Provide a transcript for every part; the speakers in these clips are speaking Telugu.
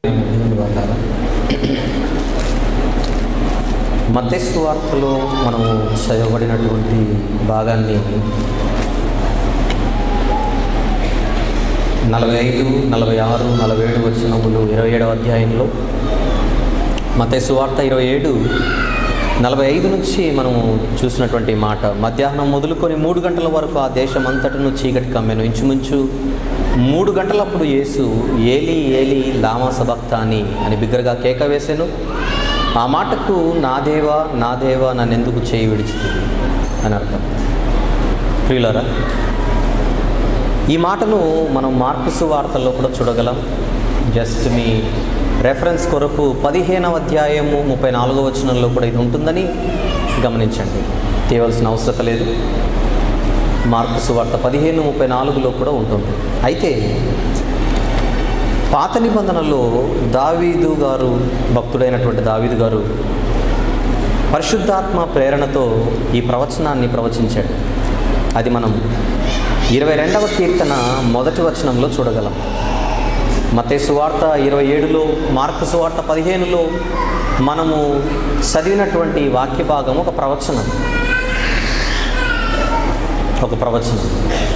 దేవుని బంగారం మత్స్సు వార్తలో మనము చదవబడినటువంటి భాగాన్ని నలభై ఐదు నలభై ఆరు నలభై ఏడు వచ్చినములు ఇరవై ఏడవ అధ్యాయంలో మతేసు వార్త ఇరవై ఏడు నలభై ఐదు నుంచి మనము చూసినటువంటి మాట మధ్యాహ్నం మొదలుకొని మూడు గంటల వరకు ఆ దేశం అంతటను చీకటి కమ్మెను ఇంచుమించు మూడు గంటలప్పుడు యేసు ఏలి ఏలి లామా సబక్తాని అని బిగ్గరగా కేక వేశాను ఆ మాటకు నా దేవా నా దేవా నన్నెందుకు చేయి విడిచింది అని అర్థం ప్రియులరా ఈ మాటను మనం మార్పుసు వార్తల్లో కూడా చూడగలం జస్ట్ మీ రెఫరెన్స్ కొరకు పదిహేనవ అధ్యాయము ముప్పై నాలుగవ వచనంలో కూడా ఇది ఉంటుందని గమనించండి తీయవలసిన అవసరం లేదు మార్పుసు వార్త పదిహేను ముప్పై నాలుగులో కూడా ఉంటుంది అయితే పాత నిబంధనలో దావీదు గారు భక్తుడైనటువంటి దావీదు గారు పరిశుద్ధాత్మ ప్రేరణతో ఈ ప్రవచనాన్ని ప్రవచించాడు అది మనం ఇరవై రెండవ కీర్తన మొదటి వచనంలో చూడగలం మతే సువార్త ఇరవై ఏడులో మార్కు సువార్త పదిహేనులో మనము చదివినటువంటి వాక్య భాగం ఒక ప్రవచనం ఒక ప్రవచనం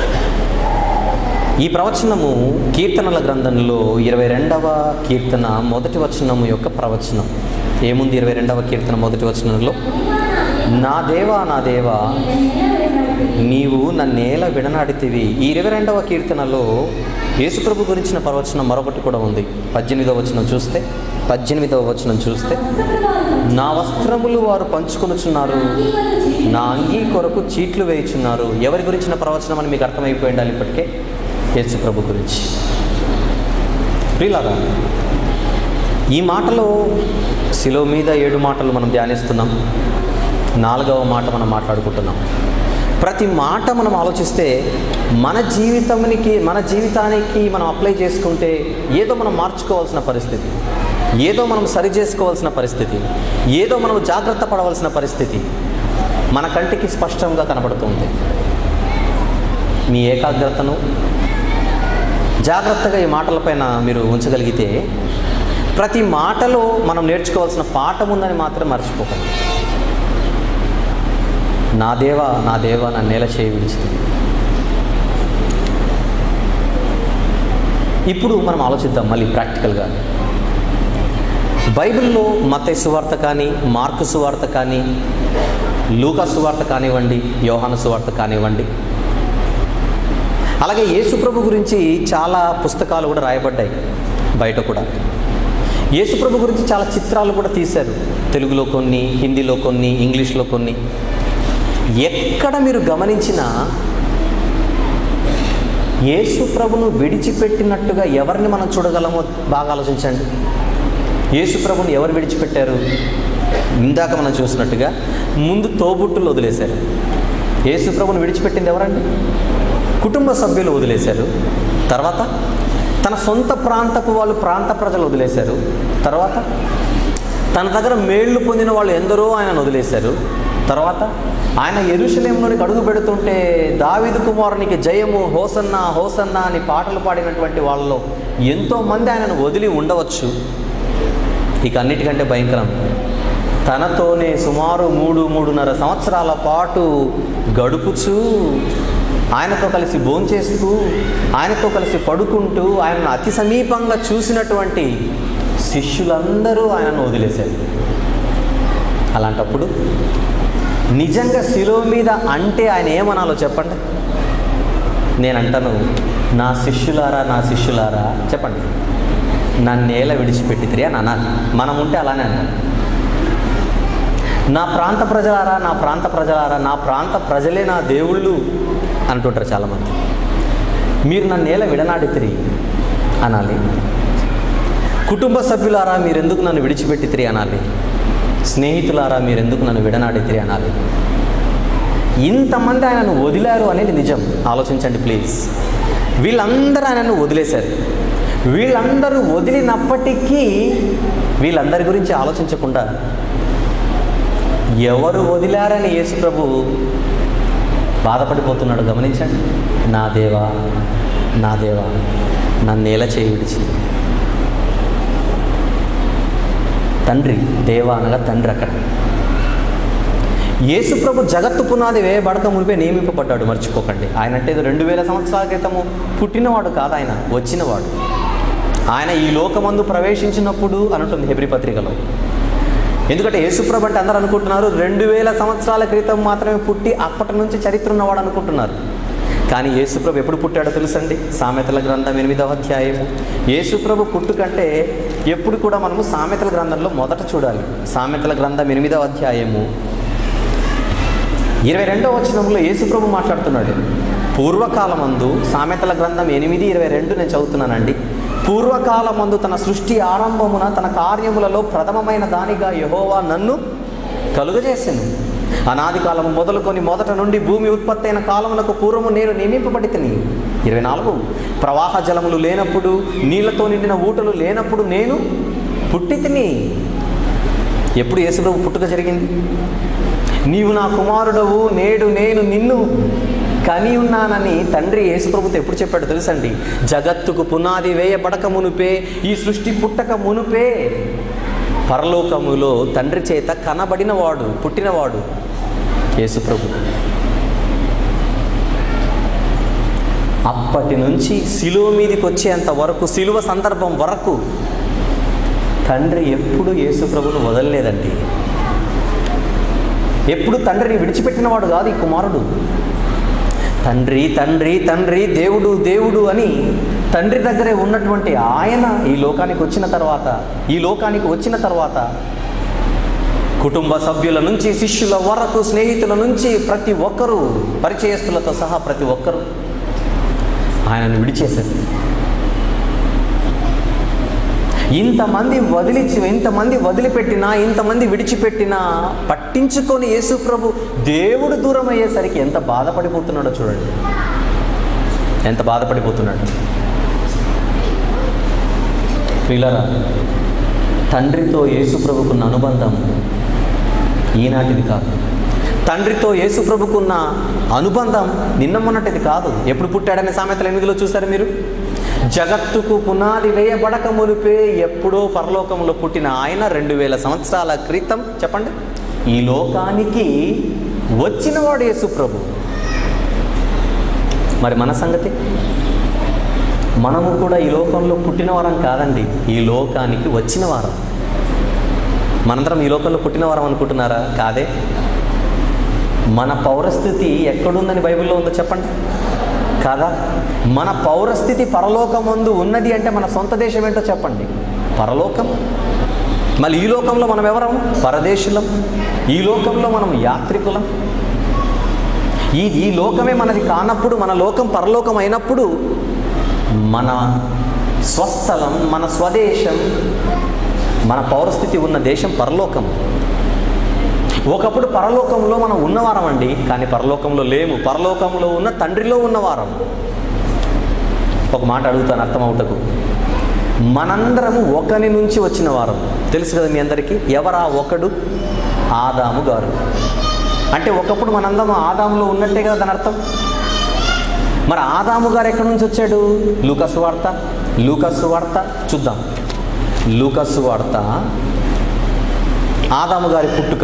ఈ ప్రవచనము కీర్తనల గ్రంథంలో ఇరవై రెండవ కీర్తన మొదటి వచనము యొక్క ప్రవచనం ఏముంది ఇరవై రెండవ కీర్తన మొదటి వచనంలో నా దేవా నా దేవా నీవు నన్నేల విడనాడితివి ఈ ఇరవై రెండవ కీర్తనలో యేసుప్రభు గురించిన ప్రవచనం మరొకటి కూడా ఉంది పద్దెనిమిదవ వచనం చూస్తే పద్దెనిమిదవ వచనం చూస్తే నా వస్త్రములు వారు పంచుకొనుచున్నారు నా అంగీ కొరకు చీట్లు వేయుచున్నారు ఎవరి గురించిన ప్రవచనం అని మీకు అర్థమైపోయి ఉండాలి ఇప్పటికే యేసుప్రభు గురించి ప్రియులారా ఈ మాటలో శిలో మీద ఏడు మాటలు మనం ధ్యానిస్తున్నాం నాలుగవ మాట మనం మాట్లాడుకుంటున్నాం ప్రతి మాట మనం ఆలోచిస్తే మన జీవితానికి మన జీవితానికి మనం అప్లై చేసుకుంటే ఏదో మనం మార్చుకోవాల్సిన పరిస్థితి ఏదో మనం సరి చేసుకోవాల్సిన పరిస్థితి ఏదో మనం జాగ్రత్త పడవలసిన పరిస్థితి మన కంటికి స్పష్టంగా కనబడుతుంది మీ ఏకాగ్రతను జాగ్రత్తగా ఈ మాటలపైన మీరు ఉంచగలిగితే ప్రతి మాటలో మనం నేర్చుకోవాల్సిన పాఠం ఉందని మాత్రం మర్చిపోకండి నా దేవ నా దేవ నా నేల చేయి విడిచింది ఇప్పుడు మనం ఆలోచిద్దాం మళ్ళీ ప్రాక్టికల్గా బైబిల్లో మత సువార్త కానీ మార్కు సువార్త కానీ లూకా సువార్త కానివ్వండి యోహాన సువార్త కానివ్వండి అలాగే యేసుప్రభు గురించి చాలా పుస్తకాలు కూడా రాయబడ్డాయి బయట కూడా యేసుప్రభు గురించి చాలా చిత్రాలు కూడా తీశారు తెలుగులో కొన్ని హిందీలో కొన్ని ఇంగ్లీష్లో కొన్ని ఎక్కడ మీరు గమనించినా యేసు ప్రభును విడిచిపెట్టినట్టుగా ఎవరిని మనం చూడగలమో బాగా ఆలోచించండి యేసు ప్రభుని ఎవరు విడిచిపెట్టారు ఇందాక మనం చూసినట్టుగా ముందు తోబుట్టులు వదిలేశారు యేసు ప్రభుని విడిచిపెట్టింది ఎవరండి కుటుంబ సభ్యులు వదిలేశారు తర్వాత తన సొంత ప్రాంతపు వాళ్ళు ప్రాంత ప్రజలు వదిలేశారు తర్వాత తన దగ్గర మేళ్లు పొందిన వాళ్ళు ఎందరో ఆయనను వదిలేశారు తర్వాత ఆయన ఎరుషలేంలోనికి అడుగు పెడుతుంటే దావిదు కుమారునికి జయము హోసన్న హోసన్న అని పాటలు పాడినటువంటి వాళ్ళలో ఎంతోమంది ఆయనను వదిలి ఉండవచ్చు ఇక అన్నిటికంటే భయంకరం తనతోనే సుమారు మూడు మూడున్నర సంవత్సరాల పాటు గడుపుచూ ఆయనతో కలిసి భోంచేస్తూ ఆయనతో కలిసి పడుకుంటూ ఆయనను అతి సమీపంగా చూసినటువంటి శిష్యులందరూ ఆయనను వదిలేశారు అలాంటప్పుడు నిజంగా శిలువ మీద అంటే ఆయన ఏమనాలో చెప్పండి నేను అంటాను నా శిష్యులారా నా శిష్యులారా చెప్పండి నా నేల విడిచిపెట్టితిరి అని అనాలి మనం ఉంటే అలానే అంటాం నా ప్రాంత ప్రజలారా నా ప్రాంత ప్రజలారా నా ప్రాంత ప్రజలే నా దేవుళ్ళు అంటుంటారు చాలామంది మీరు నా నేల విడనాడితిరి అనాలి కుటుంబ సభ్యులారా మీరెందుకు నన్ను విడిచిపెట్టితిరి అనాలి స్నేహితులారా మీరెందుకు నన్ను విడనాడితిరి అనాలి ఇంతమంది ఆయనను వదిలారు అనేది నిజం ఆలోచించండి ప్లీజ్ వీళ్ళందరూ ఆయనను వదిలేశారు వీళ్ళందరూ వదిలినప్పటికీ వీళ్ళందరి గురించి ఆలోచించకుండా ఎవరు వదిలారని యేసుప్రభు బాధపడిపోతున్నాడు గమనించండి నా దేవా నా దేవా నన్ను నేల చేయి విడిచి తండ్రి దేవ అనగా తండ్రి అక్కడ యేసుప్రభు జగత్తు పునాది వేయబడక మునిపే నియమింపబడ్డాడు మర్చిపోకండి ఆయన అంటే ఏదో రెండు వేల సంవత్సరాల క్రితము పుట్టినవాడు కాదు ఆయన వచ్చినవాడు ఆయన ఈ లోకమందు ప్రవేశించినప్పుడు అనుంటుంది హెబ్రి పత్రికలో ఎందుకంటే యేసుప్రభు అంటే అందరూ అనుకుంటున్నారు రెండు వేల సంవత్సరాల క్రితం మాత్రమే పుట్టి అప్పటి నుంచి చరిత్ర ఉన్నవాడు అనుకుంటున్నారు కానీ యేసుప్రభు ఎప్పుడు పుట్టాడో తెలుసండి సామెతల గ్రంథం ఎనిమిదవ అధ్యాయము యేసుప్రభు పుట్టుకంటే ఎప్పుడు కూడా మనము సామెతల గ్రంథంలో మొదట చూడాలి సామెతల గ్రంథం ఎనిమిదవ అధ్యాయము ఇరవై రెండవ వచనంలో యేసుప్రభు మాట్లాడుతున్నాడు పూర్వకాలమందు సామెతల గ్రంథం ఎనిమిది ఇరవై రెండు నేను చదువుతున్నానండి పూర్వకాలమందు తన సృష్టి ఆరంభమున తన కార్యములలో ప్రథమమైన దానిగా యహోవా నన్ను కలుగజేసాను అనాది కాలము మొదలుకొని మొదట నుండి భూమి ఉత్పత్తి అయిన కాలమునకు పూర్వము నేను నియమింపబడి తిని ఇరవై నాలుగు ప్రవాహ జలములు లేనప్పుడు నీళ్లతో నిండిన ఊటలు లేనప్పుడు నేను పుట్టి తిని ఎప్పుడు యేసుప్రభు పుట్టుక జరిగింది నీవు నా కుమారుడవు నేడు నేను నిన్ను కని ఉన్నానని తండ్రి యేసుప్రభుతో ఎప్పుడు చెప్పాడు తెలుసండి జగత్తుకు పునాది వేయబడక మునుపే ఈ సృష్టి పుట్టక మునుపే పరలోకములో తండ్రి చేత కనబడినవాడు పుట్టినవాడు యేసుప్రభు అప్పటి నుంచి శిలువ మీదకి వచ్చేంత వరకు శిలువ సందర్భం వరకు తండ్రి ఎప్పుడు యేసుప్రభును వదలలేదండి ఎప్పుడు తండ్రిని విడిచిపెట్టినవాడు కాదు ఈ కుమారుడు తండ్రి తండ్రి తండ్రి దేవుడు దేవుడు అని తండ్రి దగ్గరే ఉన్నటువంటి ఆయన ఈ లోకానికి వచ్చిన తర్వాత ఈ లోకానికి వచ్చిన తర్వాత కుటుంబ సభ్యుల నుంచి శిష్యుల వరకు స్నేహితుల నుంచి ప్రతి ఒక్కరూ పరిచయస్తులతో సహా ప్రతి ఒక్కరూ ఆయనను విడిచేశారు ఇంతమంది వదిలి ఇంతమంది వదిలిపెట్టినా ఇంతమంది విడిచిపెట్టినా పట్టించుకొని యేసు ప్రభు దేవుడు దూరం అయ్యేసరికి ఎంత బాధపడిపోతున్నాడో చూడండి ఎంత బాధపడిపోతున్నాడు ప్రియులరా తండ్రితో యేసు ప్రభుకున్న అనుబంధం ఈనాటిది కాదు తండ్రితో యేసు ప్రభుకున్న అనుబంధం నిన్న మొన్నటిది కాదు ఎప్పుడు పుట్టాడనే సామెతలు ఎనిమిదిలో చూసారు మీరు జగత్తుకు పునాది వేయబడక మునిపే ఎప్పుడో పరలోకంలో పుట్టిన ఆయన రెండు వేల సంవత్సరాల క్రితం చెప్పండి ఈ లోకానికి వచ్చినవాడు యేసు ప్రభు మరి మన సంగతి మనము కూడా ఈ లోకంలో పుట్టిన వారం కాదండి ఈ లోకానికి వచ్చిన వారం మనందరం ఈ లోకంలో పుట్టిన వారం అనుకుంటున్నారా కాదే మన పౌరస్థితి ఎక్కడుందని బైబిల్లో ఉందో చెప్పండి కాదా మన పౌరస్థితి పరలోకమందు ఉన్నది అంటే మన సొంత దేశం ఏంటో చెప్పండి పరలోకం మళ్ళీ ఈ లోకంలో మనం ఎవరం పరదేశులం ఈ లోకంలో మనం యాత్రికులం ఈ ఈ లోకమే మనది కానప్పుడు మన లోకం పరలోకం అయినప్పుడు మన స్వస్థలం మన స్వదేశం మన పౌరస్థితి ఉన్న దేశం పరలోకం ఒకప్పుడు పరలోకంలో మనం ఉన్నవారం అండి కానీ పరలోకంలో లేము పరలోకంలో ఉన్న తండ్రిలో ఉన్నవారం ఒక మాట అడుగుతాను అర్థమవుటకు మనందరము ఒకని నుంచి వచ్చిన వారం తెలుసు కదా మీ అందరికీ ఎవరా ఒకడు ఆదాము గారు అంటే ఒకప్పుడు మనందరం ఆదాములో ఉన్నట్టే కదా దాని అర్థం మరి ఆదాము గారు ఎక్కడి నుంచి వచ్చాడు లూకస్ వార్త లూకస్ వార్త చూద్దాం లూకస్ వార్త ఆదాము గారి పుట్టుక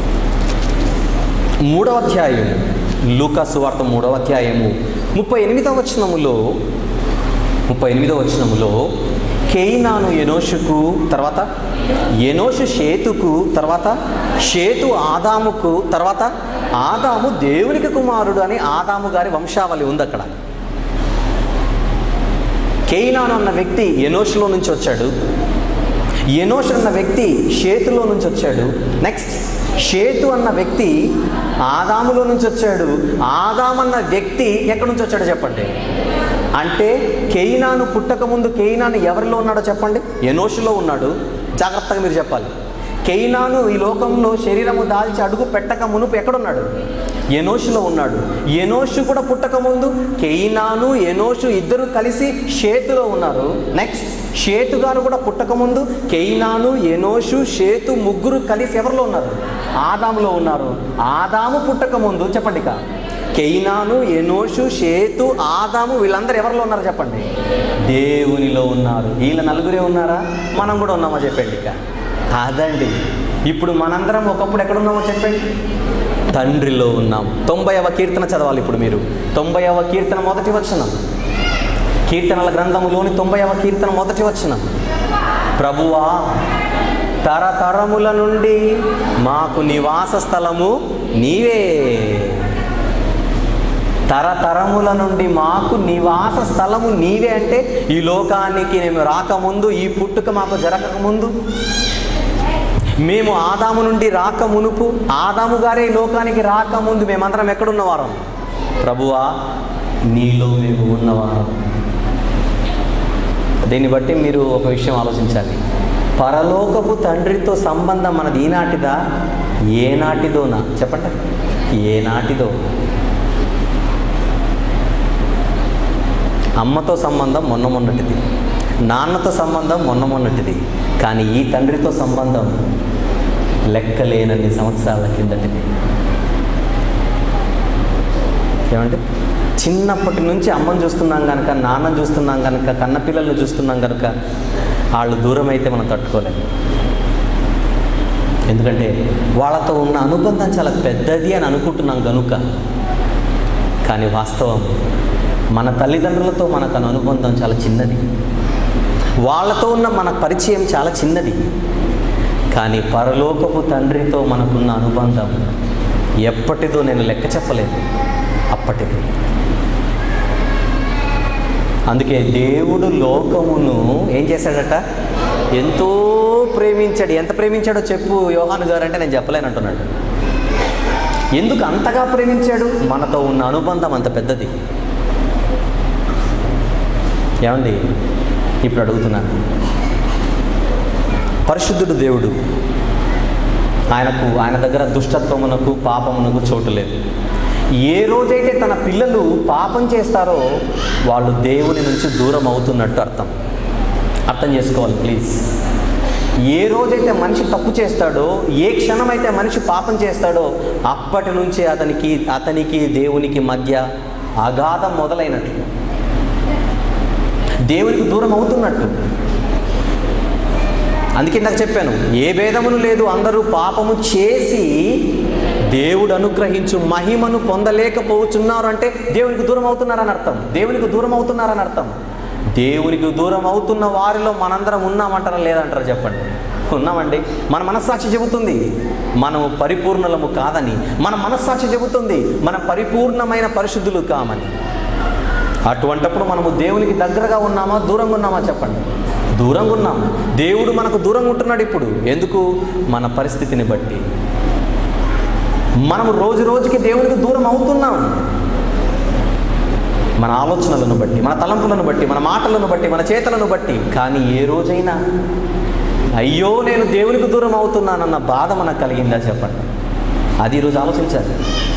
మూడవ అధ్యాయం లూకాసు వార్త మూడవ అధ్యాయము ముప్పై ఎనిమిదవ వచనములో ముప్పై ఎనిమిదవ వచనములో కేయినాను ఎనోషుకు తర్వాత ఎనోషు షేతుకు తర్వాత షేతు ఆదాముకు తర్వాత ఆదాము దేవునికి కుమారుడు అని ఆదాము గారి వంశావళి ఉంది అక్కడ కేయినాను అన్న వ్యక్తి ఎనోషులో నుంచి వచ్చాడు ఎనోష్ అన్న వ్యక్తి షేతులో నుంచి వచ్చాడు నెక్స్ట్ షేతు అన్న వ్యక్తి ఆదాములో నుంచి వచ్చాడు ఆదాం అన్న వ్యక్తి ఎక్కడి నుంచి వచ్చాడో చెప్పండి అంటే కేయినాను పుట్టక ముందు కేయినాను ఎవరిలో ఉన్నాడో చెప్పండి ఎనోషులో ఉన్నాడు జాగ్రత్తగా మీరు చెప్పాలి కేయినాను ఈ లోకంలో శరీరము దాల్చి అడుగు పెట్టక మునుపు ఎక్కడున్నాడు ఎనోషులో ఉన్నాడు ఎనోషు కూడా పుట్టక ముందు కేయినాను ఎనోషు ఇద్దరు కలిసి షేతులో ఉన్నారు నెక్స్ట్ షేతు గారు కూడా పుట్టక ముందు కేయినాను ఎనోషు షేతు ముగ్గురు కలిసి ఎవరిలో ఉన్నారు ఆదాములో ఉన్నారు ఆదాము పుట్టక ముందు చెప్పండి ఇక కేయినాను ఎనోషు షేతు ఆదాము వీళ్ళందరూ ఎవరిలో ఉన్నారు చెప్పండి దేవునిలో ఉన్నారు వీళ్ళ నలుగురే ఉన్నారా మనం కూడా ఉన్నామా చెప్పండి ఇక అదండి ఇప్పుడు మనందరం ఒకప్పుడు ఎక్కడున్నామో చెప్పండి తండ్రిలో ఉన్నాం తొంభైవ కీర్తన చదవాలి ఇప్పుడు మీరు తొంభైవ కీర్తన మొదటి వచనం కీర్తనల గ్రంథములోని తొంభైవ కీర్తన మొదటి వచనం ప్రభువా తరతరముల నుండి మాకు నివాస స్థలము నీవే తరతరముల నుండి మాకు నివాస స్థలము నీవే అంటే ఈ లోకానికి మేము రాకముందు ఈ పుట్టుక మాకు జరగకముందు మేము ఆదాము నుండి రాక మునుపు ఆదాము గారే ఈ లోకానికి రాకముందు మేమందరం ఎక్కడున్నవారం ప్రభువా నీలో మేము ఉన్నవారం దీన్ని బట్టి మీరు ఒక విషయం ఆలోచించాలి పరలోకపు తండ్రితో సంబంధం మనది ఈనాటిదా ఏనాటిదోనా చెప్పండి ఏనాటిదో అమ్మతో సంబంధం మొన్న మొన్నటిది నాన్నతో సంబంధం మొన్న మొన్నటిది కానీ ఈ తండ్రితో సంబంధం లెక్కలేనన్ని సంవత్సరాల కిందటిది ఏమంటే చిన్నప్పటి నుంచి అమ్మని చూస్తున్నాం కనుక నాన్నని చూస్తున్నాం కనుక కన్న పిల్లల్ని చూస్తున్నాం కనుక వాళ్ళు దూరం అయితే మనం తట్టుకోలేము ఎందుకంటే వాళ్ళతో ఉన్న అనుబంధం చాలా పెద్దది అని అనుకుంటున్నాం కనుక కానీ వాస్తవం మన తల్లిదండ్రులతో మనకు అన్న అనుబంధం చాలా చిన్నది వాళ్ళతో ఉన్న మన పరిచయం చాలా చిన్నది కానీ పరలోకపు తండ్రితో మనకున్న అనుబంధం ఎప్పటిదో నేను లెక్క చెప్పలేదు అప్పటిది అందుకే దేవుడు లోకమును ఏం చేశాడట ఎంతో ప్రేమించాడు ఎంత ప్రేమించాడో చెప్పు యోహాను గారు అంటే నేను చెప్పలేను అంటున్నాడు ఎందుకు అంతగా ప్రేమించాడు మనతో ఉన్న అనుబంధం అంత పెద్దది ఏమండి ఇప్పుడు అడుగుతున్నాను పరిశుద్ధుడు దేవుడు ఆయనకు ఆయన దగ్గర దుష్టత్వమునకు పాపమునకు చోటు లేదు ఏ రోజైతే తన పిల్లలు పాపం చేస్తారో వాళ్ళు దేవుని నుంచి దూరం అవుతున్నట్టు అర్థం అర్థం చేసుకోవాలి ప్లీజ్ ఏ రోజైతే మనిషి తప్పు చేస్తాడో ఏ క్షణమైతే మనిషి పాపం చేస్తాడో అప్పటి నుంచి అతనికి అతనికి దేవునికి మధ్య అగాధం మొదలైనట్లు దేవునికి దూరం అవుతున్నట్టు అందుకే నాకు చెప్పాను ఏ భేదమును లేదు అందరూ పాపము చేసి దేవుడు అనుగ్రహించు మహిమను పొందలేకపోతున్నారు అంటే దేవునికి దూరం అవుతున్నారని అర్థం దేవునికి దూరం అవుతున్నారని అర్థం దేవునికి దూరం అవుతున్న వారిలో మనందరం ఉన్నామంటారా లేదంటారా చెప్పండి ఉన్నామండి మన మనస్సాక్షి చెబుతుంది మనము పరిపూర్ణలము కాదని మన మనస్సాక్షి చెబుతుంది మన పరిపూర్ణమైన పరిశుద్ధులు కామని అటువంటప్పుడు మనము దేవునికి దగ్గరగా ఉన్నామా దూరంగా ఉన్నామా చెప్పండి దూరంగా ఉన్నాం దేవుడు మనకు దూరంగా ఉంటున్నాడు ఇప్పుడు ఎందుకు మన పరిస్థితిని బట్టి మనము రోజు రోజుకి దేవునికి దూరం అవుతున్నాం మన ఆలోచనలను బట్టి మన తలంపులను బట్టి మన మాటలను బట్టి మన చేతలను బట్టి కానీ ఏ రోజైనా అయ్యో నేను దేవునికి దూరం అవుతున్నానన్న బాధ మనకు కలిగిందా చెప్పండి అది ఈరోజు ఆలోచించాలి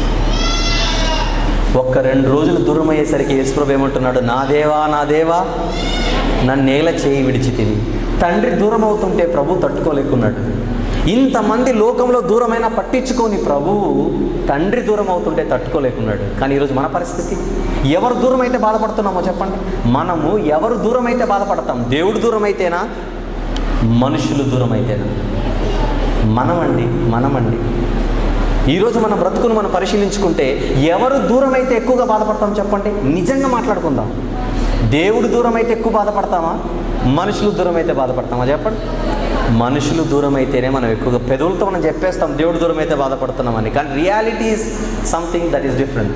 ఒక్క రెండు రోజులు దూరం అయ్యేసరికి యేసుప్రభు ఏమంటున్నాడు నా దేవా నా దేవా నన్ను నేల చేయి విడిచి తిని తండ్రి దూరం అవుతుంటే ప్రభు తట్టుకోలేకున్నాడు ఇంతమంది లోకంలో దూరమైన పట్టించుకొని ప్రభువు తండ్రి దూరం అవుతుంటే తట్టుకోలేకున్నాడు కానీ ఈరోజు మన పరిస్థితి ఎవరు దూరం అయితే బాధపడుతున్నామో చెప్పండి మనము ఎవరు దూరం అయితే బాధపడతాం దేవుడు దూరం అయితేనా మనుషులు దూరం అయితేనా మనమండి మనమండి ఈరోజు మన బ్రతుకును మనం పరిశీలించుకుంటే ఎవరు దూరం అయితే ఎక్కువగా బాధపడతాం చెప్పండి నిజంగా మాట్లాడుకుందాం దేవుడు దూరం అయితే ఎక్కువ బాధపడతామా మనుషులు దూరం అయితే బాధపడతామా చెప్పండి మనుషులు దూరం అయితేనే మనం ఎక్కువగా పెదవులతో మనం చెప్పేస్తాం దేవుడు దూరం అయితే బాధపడుతున్నామని కానీ reality is something that is different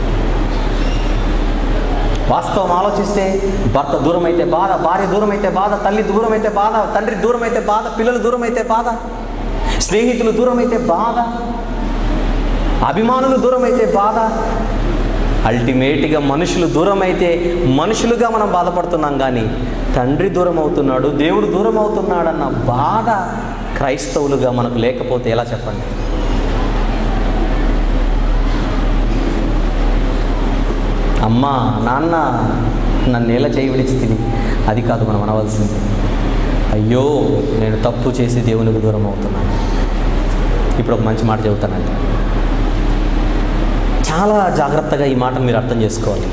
వాస్తవం ఆలోచిస్తే భర్త దూరం అయితే బాధ భార్య దూరం అయితే బాధ తల్లి దూరం అయితే బాధ తండ్రి దూరం అయితే బాధ పిల్లలు దూరం అయితే బాధ స్నేహితులు దూరం అయితే బాధ అభిమానులు దూరం అయితే బాధ అల్టిమేట్గా మనుషులు దూరం అయితే మనుషులుగా మనం బాధపడుతున్నాం కానీ తండ్రి దూరం అవుతున్నాడు దేవుడు దూరం అవుతున్నాడన్న బాధ క్రైస్తవులుగా మనకు లేకపోతే ఎలా చెప్పండి అమ్మ నాన్న నన్ను నేల చేయి విడిచి తిని అది కాదు మనం అనవలసింది అయ్యో నేను తప్పు చేసి దేవునికి దూరం అవుతున్నాను ఇప్పుడు ఒక మంచి మాట చెబుతానండి చాలా జాగ్రత్తగా ఈ మాట మీరు అర్థం చేసుకోవాలి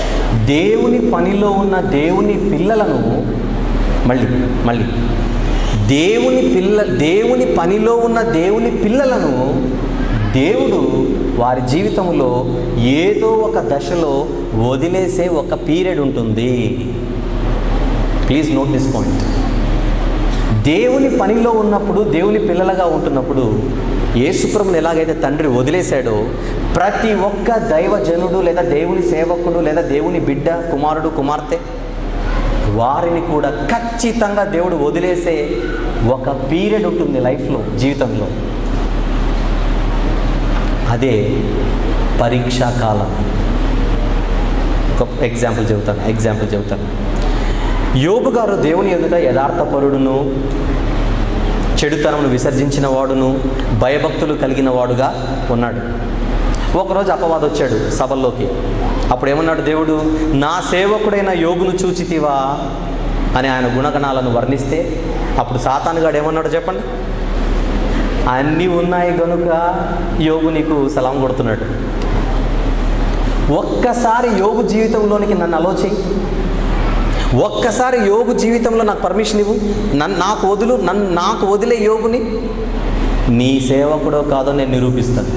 దేవుని పనిలో ఉన్న దేవుని పిల్లలను మళ్ళీ మళ్ళీ దేవుని పిల్ల దేవుని పనిలో ఉన్న దేవుని పిల్లలను దేవుడు వారి జీవితంలో ఏదో ఒక దశలో వదిలేసే ఒక పీరియడ్ ఉంటుంది ప్లీజ్ నోట్ దిస్ పాయింట్ దేవుని పనిలో ఉన్నప్పుడు దేవుని పిల్లలుగా ఉంటున్నప్పుడు యేసుప్రభుని ఎలాగైతే తండ్రి వదిలేశాడో ప్రతి ఒక్క దైవజనుడు లేదా దేవుని సేవకుడు లేదా దేవుని బిడ్డ కుమారుడు కుమార్తె వారిని కూడా ఖచ్చితంగా దేవుడు వదిలేసే ఒక పీరియడ్ ఉంటుంది లైఫ్లో జీవితంలో అదే పరీక్షా కాలం ఒక ఎగ్జాంపుల్ చెబుతాను ఎగ్జాంపుల్ చెబుతాను యోబు గారు దేవుని ఎదుట యథార్థపరుడును చెడుతనమును విసర్జించిన వాడును భయభక్తులు కలిగిన వాడుగా ఉన్నాడు ఒకరోజు అపవాదం వచ్చాడు సభల్లోకి అప్పుడు ఏమన్నాడు దేవుడు నా సేవకుడైన యోగును చూచితివా అని ఆయన గుణగణాలను వర్ణిస్తే అప్పుడు సాతానుగాడు ఏమన్నాడు చెప్పండి అన్నీ ఉన్నాయి కనుక యోగు నీకు సలాం కొడుతున్నాడు ఒక్కసారి యోగు జీవితంలోనికి నన్ను అలో చెయ్యి ఒక్కసారి యోగు జీవితంలో నాకు పర్మిషన్ ఇవ్వు నన్ను నాకు వదులు నన్ను నాకు వదిలే యోగుని నీ సేవకుడో కాదో నేను నిరూపిస్తాను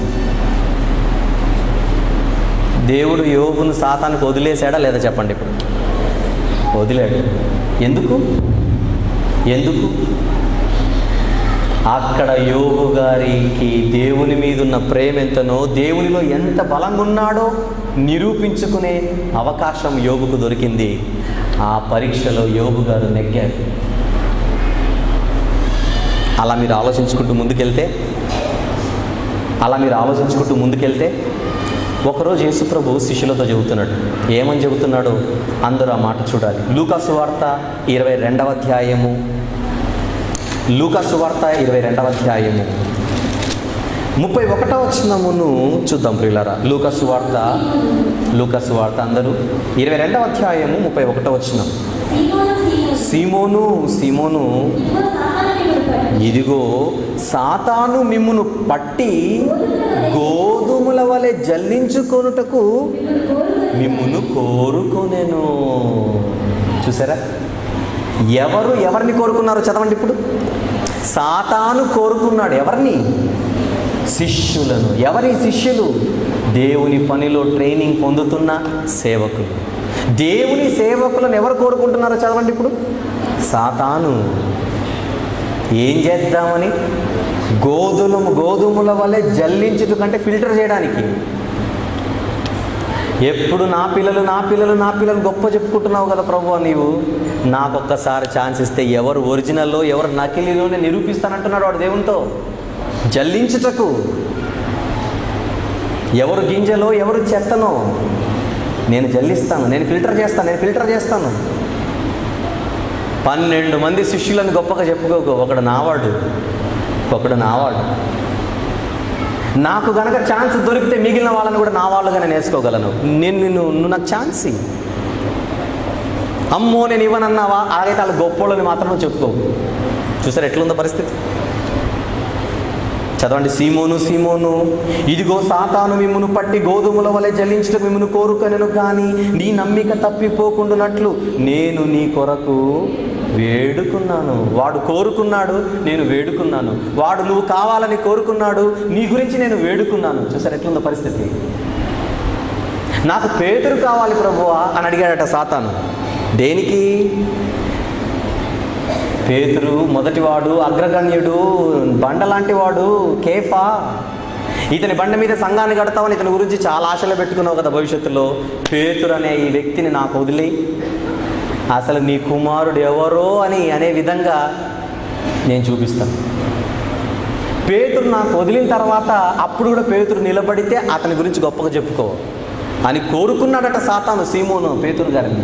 దేవుడు యోగును సాతానికి వదిలేశాడా లేదా చెప్పండి ఇప్పుడు వదిలాడు ఎందుకు ఎందుకు అక్కడ యోగు గారికి దేవుని మీద ఉన్న ప్రేమ ఎంతనో దేవునిలో ఎంత బలంగా ఉన్నాడో నిరూపించుకునే అవకాశం యోగుకు దొరికింది ఆ పరీక్షలో యోగు గారు నెగ్గారు అలా మీరు ఆలోచించుకుంటూ ముందుకెళ్తే అలా మీరు ఆలోచించుకుంటూ ముందుకెళ్తే ఒకరోజు యేసుప్రభు శిష్యులతో చెబుతున్నాడు ఏమని చెబుతున్నాడో అందరూ ఆ మాట చూడాలి లూకాసు వార్త ఇరవై రెండవ అధ్యాయము లూకాసు వార్త ఇరవై రెండవ అధ్యాయము ముప్పై ఒకటవ వచ్చినమును చూద్దాం ప్రియులారా లూకాసు వార్త లూకాసు వార్త అందరూ ఇరవై రెండవ అధ్యాయము ముప్పై ఒకటవ వచ్చిన సీమోను సీమోను సీమోను ఇదిగో సాతాను నిన్ను పట్టి ఇదిగో సాతాను మిమ్మును పట్టి గోధుమల వలె జల్లించుకొనుటకు మిమ్మును కోరుకొనెను చూసారా ఎవరు ఎవరిని కోరుకున్నారో చదవండి ఇప్పుడు సాతాను కోరుకున్నాడు ఎవరిని శిష్యులను ఎవరి శిష్యులు దేవుని పనిలో ట్రైనింగ్ పొందుతున్న సేవకులు దేవుని సేవకులను ఎవరు కోరుకుంటున్నారో చదవండి ఇప్పుడు సాతాను ఏం చేద్దామని గోధుమ గోధుమల వలె జల్లించుట కంటే ఫిల్టర్ చేయడానికి ఎప్పుడు నా పిల్లలు నా పిల్లలు నా పిల్లలు గొప్ప చెప్పుకుంటున్నావు కదా ప్రభు నీవు నాకొక్కసారి ఛాన్స్ ఇస్తే ఎవరు ఒరిజినల్లో ఎవరు నకిలీలోనే నిరూపిస్తానంటున్నాడు వాడు దేవునితో జల్లించుటకు ఎవరు గింజలో ఎవరు చెత్తనో నేను జల్లిస్తాను నేను ఫిల్టర్ చేస్తాను నేను ఫిల్టర్ చేస్తాను పన్నెండు మంది శిష్యులను గొప్పగా చెప్పుకోకు ఒకడు నావాడు ఒకడు నావాడు నాకు గనక ఛాన్స్ దొరికితే మిగిలిన వాళ్ళని కూడా నా వాళ్ళుగా నేను వేసుకోగలను నేను నిన్ను నువ్వు నాకు ఛాన్స్ ఇయ్యి. అమ్మో నేను ఇవ్వనన్నావా ఆగైతే వాళ్ళు గొప్పోళ్ళని మాత్రం చెప్పుకో చూసారు ఎట్లుందో పరిస్థితి చదవండి సీమోను సీమోను ఇదిగో సాతాను మిమ్మును పట్టి గోధుమల వలె జల్లించడం మిమ్మును కోరుకొనెను కానీ నీ నమ్మిక తప్పిపోకుండానట్లు నేను నీ కొరకు వేడుకున్నాను వాడు కోరుకున్నాడు నేను వేడుకున్నాను వాడు నువ్వు కావాలని కోరుకున్నాడు నీ గురించి నేను వేడుకున్నాను చూసారు ఎట్లుందో పరిస్థితి నాకు పేతురు కావాలి ప్రభువా అని అడిగాడట సాతాను దేనికి పేతురు మొదటివాడు అగ్రగణ్యుడు బండ లాంటి వాడు కేఫా ఇతని బండ మీద సంఘాన్ని కడతామని ఇతని గురించి చాలా ఆశలు పెట్టుకున్నావు కదా భవిష్యత్తులో పేతురు అనే ఈ వ్యక్తిని నాకు వదిలి అసలు నీ కుమారుడు ఎవరో అని అనే విధంగా నేను చూపిస్తాను పేతురు నాకు వదిలిన తర్వాత అప్పుడు కూడా పేతురు నిలబడితే అతని గురించి గొప్పగా చెప్పుకో అని కోరుకున్నాడట సాతాను సీమోను పేతురు గారిని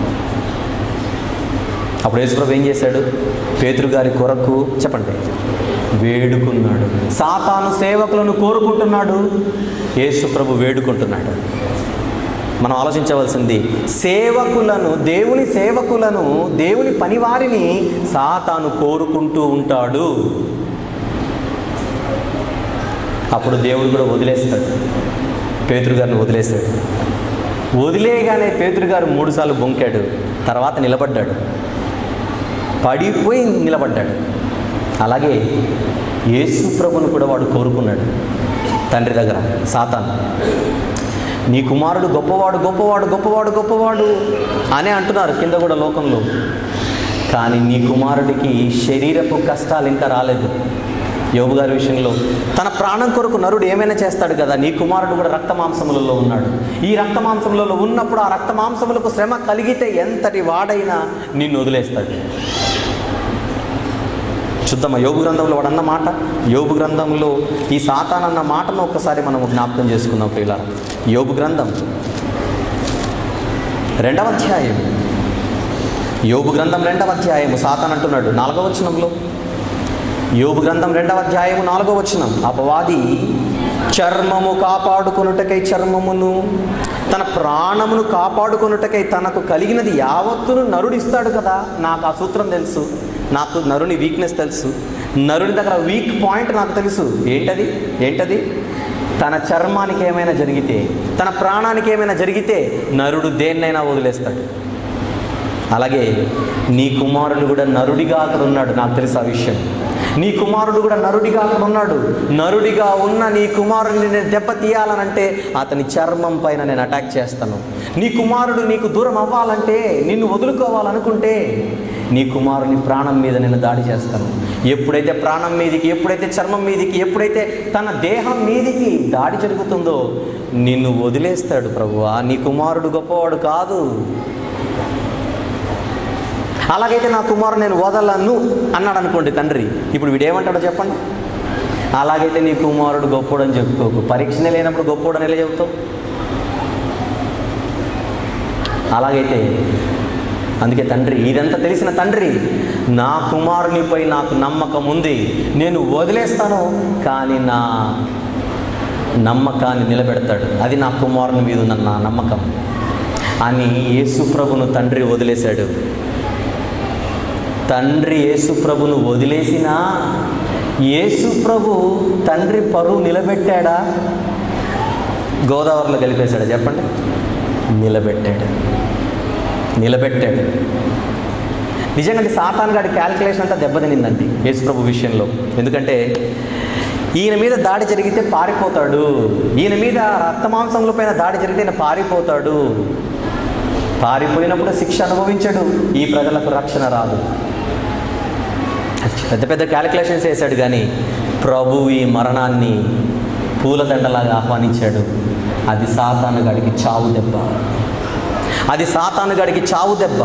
అప్పుడు యేసుప్రభు ఏం చేశాడు పేతురు గారి కొరకు చెప్పండి వేడుకున్నాడు సాతాను సేవకులను కోరుకుంటున్నాడు యేసుప్రభు వేడుకుంటున్నాడు మనం ఆలోచించవలసింది సేవకులను దేవుని సేవకులను దేవుని పనివారిని సాతాను కోరుకుంటూ ఉంటాడు అప్పుడు దేవుడు కూడా వదిలేస్తాడు పేతురు గారిని వదిలేస్తాడు వదిలేయగానే పేతురు గారు మూడుసార్లు బొంకాడు తర్వాత నిలబడ్డాడు పడిపోయి నిలబడ్డాడు అలాగే యేసు ప్రభును కూడా వాడు కోరుకున్నాడు తండ్రి దగ్గర సాతాను నీ కుమారుడు గొప్పవాడు గొప్పవాడు గొప్పవాడు గొప్పవాడు అనే అంటున్నారు కింద కూడా లోకంలో కానీ నీ కుమారుడికి శరీరపు కష్టాలు ఇంకా రాలేదు యోబు గారి విషయంలో తన ప్రాణం కొరకు నరుడు ఏమైనా చేస్తాడు కదా నీ కుమారుడు కూడా రక్త మాంసములలో ఉన్నాడు ఈ రక్త మాంసములలో ఉన్నప్పుడు ఆ రక్త మాంసములకు శ్రమ కలిగితే ఎంతటి వాడైనా నిన్ను వదిలేస్తాడు చూద్దామా యోగు గ్రంథంలో వాడు అన్న మాట యోగు గ్రంథంలో ఈ సాతాన్ అన్న మాటను ఒక్కసారి మనం జ్ఞాపకం చేసుకుందాం ప్రియుల యోగు గ్రంథం రెండవ అధ్యాయం యోగు గ్రంథం రెండవ అధ్యాయము సాతాన్ అంటున్నాడు నాలుగవ వచనంలో యోగు గ్రంథం రెండవ అధ్యాయము నాలుగవ వచనం అపవాది చర్మము కాపాడుకొనుటకై చర్మమును తన ప్రాణమును కాపాడుకొనుటకై తనకు కలిగినది యావత్తును నరుడు ఇస్తాడు కదా నాకు ఆ సూత్రం తెలుసు నాకు నరుని వీక్నెస్ తెలుసు నరుని దగ్గర వీక్ పాయింట్ నాకు తెలుసు ఏంటది ఏంటది తన చర్మానికి ఏమైనా జరిగితే తన ప్రాణానికి ఏమైనా జరిగితే నరుడు దేన్నైనా వదిలేస్తాడు అలాగే నీ కుమారుడు కూడా నరుడిగా అక్కడ ఉన్నాడు నాకు తెలుసు ఆ విషయం నీ కుమారుడు కూడా నరుడిగా అక్కడ ఉన్నాడు నరుడిగా ఉన్న నీ కుమారుడిని నేను దెబ్బ తీయాలనంటే అతని చర్మం పైన నేను అటాక్ చేస్తాను నీ కుమారుడు నీకు దూరం అవ్వాలంటే నిన్ను వదులుకోవాలనుకుంటే నీ కుమారుని ప్రాణం మీద నేను దాడి చేస్తాను ఎప్పుడైతే ప్రాణం మీదికి ఎప్పుడైతే చర్మం మీదికి ఎప్పుడైతే తన దేహం మీదికి దాడి జరుగుతుందో నిన్ను వదిలేస్తాడు ప్రభువా నీ కుమారుడు గొప్పవాడు కాదు అలాగైతే నా కుమారుడు నేను వదలను అన్నాడు అనుకోండి తండ్రి ఇప్పుడు వీడేమంటాడో చెప్పండి అలాగైతే నీ కుమారుడు గొప్పోడని చెప్పుకోకు పరీక్షనే లేనప్పుడు గొప్పోడని ఎలా చెబుతావు అలాగైతే అందుకే తండ్రి ఇదంతా తెలిసిన తండ్రి నా కుమారునిపై నాకు నమ్మకం ఉంది నేను వదిలేస్తాను కానీ నా నమ్మకాన్ని నిలబెడతాడు అది నా కుమారుని మీద ఉన్న నా నమ్మకం అని యేసు ప్రభును తండ్రి వదిలేశాడు తండ్రి యేసు ప్రభును వదిలేసినా యేసు ప్రభు తండ్రి పరువు నిలబెట్టాడా గోదావరిలో కలిపేశాడా చెప్పండి నిలబెట్టాడు నిలబెట్టాడు నిజంగా సాతాన్ గాడి క్యాల్కులేషన్ అంతా దెబ్బతినిందండి యేసు ప్రభు విషయంలో ఎందుకంటే ఈయన మీద దాడి జరిగితే పారిపోతాడు ఈయన మీద రక్తమాంసముల పైన దాడి జరిగితే ఈయన పారిపోతాడు పారిపోయినప్పుడు శిక్ష అనుభవించడు ఈ ప్రజలకు రక్షణ రాదు పెద్ద పెద్ద క్యాలిక్యులేషన్స్ వేశాడు కానీ ప్రభు ఈ మరణాన్ని పూలదండలాగా ఆహ్వానించాడు అది సాతాను గడికి చావు దెబ్బ అది సాతాను గడికి చావు దెబ్బ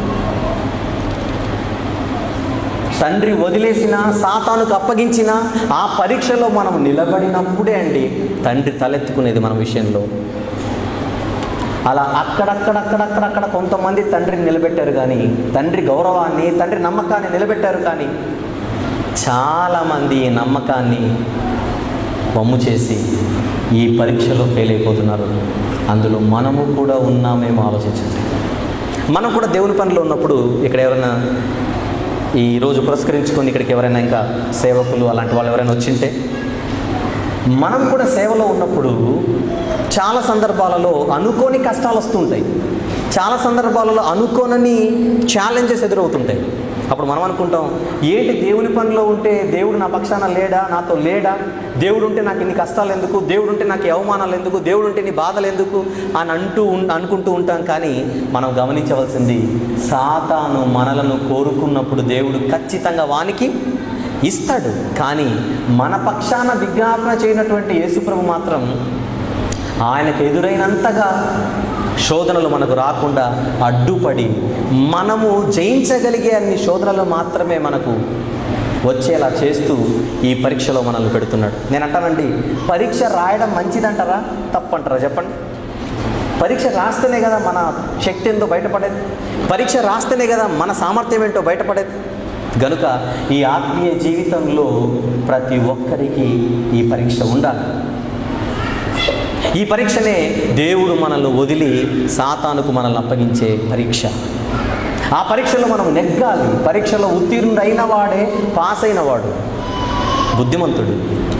తండ్రి వదిలేసిన సాతానుకు అప్పగించిన ఆ పరీక్షలో మనం నిలబడినప్పుడే అండి తండ్రి తలెత్తుకునేది మన విషయంలో అలా అక్కడక్కడక్కడక్కడక్కడ కొంతమంది తండ్రిని నిలబెట్టారు కానీ తండ్రి గౌరవాన్ని తండ్రి నమ్మకాన్ని నిలబెట్టారు కానీ చాలామంది ఈ నమ్మకాన్ని వమ్ము చేసి ఈ పరీక్షలో ఫెయిల్ అయిపోతున్నారు అందులో మనము కూడా ఉన్నామేమో ఆలోచించండి మనం కూడా దేవుని పనిలో ఉన్నప్పుడు ఇక్కడ ఎవరైనా ఈ రోజు పురస్కరించుకొని ఇక్కడికి ఎవరైనా ఇంకా సేవకులు అలాంటి వాళ్ళు ఎవరైనా వచ్చింటే మనం కూడా సేవలో ఉన్నప్పుడు చాలా సందర్భాలలో అనుకోని కష్టాలు వస్తుంటాయి చాలా సందర్భాలలో అనుకోనని ఛాలెంజెస్ ఎదురవుతుంటాయి అప్పుడు మనం అనుకుంటాం ఏంటి దేవుని పనిలో ఉంటే దేవుడు నా పక్షాన లేడా నాతో లేడా దేవుడు ఉంటే నాకు ఇన్ని కష్టాలు ఎందుకు దేవుడు ఉంటే నాకు ఈ అవమానాలు ఎందుకు దేవుడు ఉంటే నీ బాధలు ఎందుకు అని అంటూ ఉం- అనుకుంటూ ఉంటాం కానీ మనం గమనించవలసింది సాతాను మనలను కోరుకున్నప్పుడు దేవుడు ఖచ్చితంగా వానికి ఇస్తాడు కానీ మన పక్షాన విజ్ఞాపన చేయనటువంటి యేసుప్రభు మాత్రం ఆయనకు ఎదురైనంతగా శోధనలు మనకు రాకుండా అడ్డుపడి మనము జయించగలిగే అన్ని శోధనలు మాత్రమే మనకు వచ్చేలా చేస్తూ ఈ పరీక్షలో మనల్ని పెడుతున్నాడు నేను అంటానండి పరీక్ష రాయడం మంచిదంటారా తప్పంటారా చెప్పండి పరీక్ష రాస్తేనే కదా మన శక్తి ఏందో బయటపడేది పరీక్ష రాస్తేనే కదా మన సామర్థ్యం ఏంటో బయటపడేది గనుక ఈ ఆత్మీయ జీవితంలో ప్రతి ఒక్కరికి ఈ పరీక్ష ఉండాలి ఈ పరీక్షనే దేవుడు మనల్ని వదిలి సాతానుకు మనల్ని అప్పగించే పరీక్ష ఆ పరీక్షలో మనం నెగ్గాలి పరీక్షలో ఉత్తీర్ణుడైన వాడే పాస్ అయిన వాడు బుద్ధిమంతుడు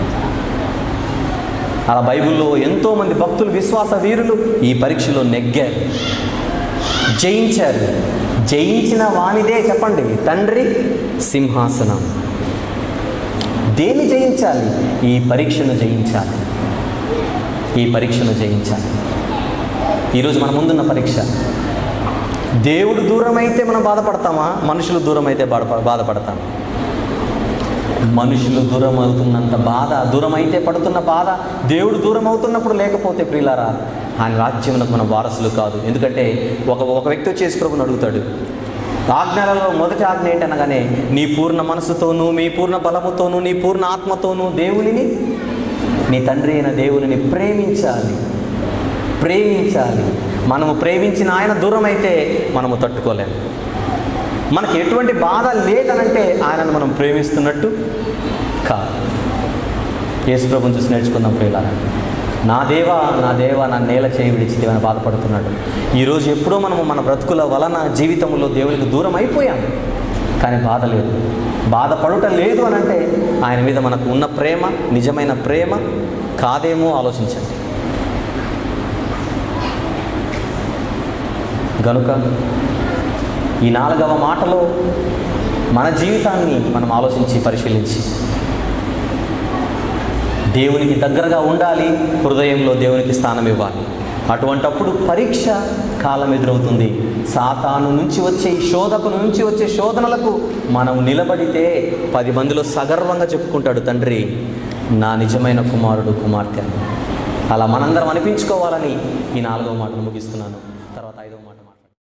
అలా బైబిల్లో ఎంతోమంది భక్తులు విశ్వాస వీరులు ఈ పరీక్షలో నెగ్గారు జయించారు జయించిన వానిదే చెప్పండి తండ్రి సింహాసనం దేన్ని జయించాలి ఈ పరీక్షను జయించాలి ఈ పరీక్షను జయించాలి ఈరోజు మన ముందున్న పరీక్ష దేవుడు దూరం అయితే మనం బాధపడతామా మనుషులు దూరం అయితే బాధ బాధపడతాం మనుషులు దూరం అవుతున్నంత బాధ దూరం అయితే పడుతున్న బాధ దేవుడు దూరం అవుతున్నప్పుడు లేకపోతే ప్రియులారా ఆయన రాజ్యమునకు మన వారసులు కాదు ఎందుకంటే ఒక ఒక వ్యక్తి వచ్చేసి ప్రభుని అడుగుతాడు ఆజ్ఞలలో మొదటి ఆజ్ఞ ఏంటనగానే నీ పూర్ణ మనసుతోనూ మీ పూర్ణ బలముతోనూ నీ పూర్ణ ఆత్మతోనూ దేవునిని నీ తండ్రి అయిన దేవునిని ప్రేమించాలి ప్రేమించాలి మనము ప్రేమించిన ఆయన దూరం అయితే మనము తట్టుకోలేము మనకి ఎటువంటి బాధ లేదనంటే ఆయనను మనం ప్రేమిస్తున్నట్టు కాదు యేసు ప్రభుని చూసి నేర్చుకుందాం ప్రియులారా నా దేవా నా దేవా నా నేల చేయి విడిచితే అని బాధపడుతున్నాడు ఈరోజు ఎప్పుడో మనము మన బ్రతుకుల వలన జీవితంలో దేవునికి దూరం అయిపోయాం కానీ బాధ లేదు బాధపడుట లేదు అని అంటే ఆయన మీద మనకు ఉన్న ప్రేమ నిజమైన ప్రేమ కాదేమో ఆలోచించండి గనుక ఈ నాలుగవ మాటలో మన జీవితాన్ని మనం ఆలోచించి పరిశీలించి దేవునికి దగ్గరగా ఉండాలి హృదయంలో దేవునికి స్థానం ఇవ్వాలి అటువంటప్పుడు పరీక్ష కాలం ఎదురవుతుంది సాతాను నుంచి వచ్చే ఈ శోధకు నుంచి వచ్చే శోధనలకు మనం నిలబడితే పది మందిలో సగర్వంగా చెప్పుకుంటాడు తండ్రి నా నిజమైన కుమారుడు కుమార్తె అని. అలా మనందరం అనిపించుకోవాలని ఈ నాలుగవ మాటను ముగిస్తున్నాను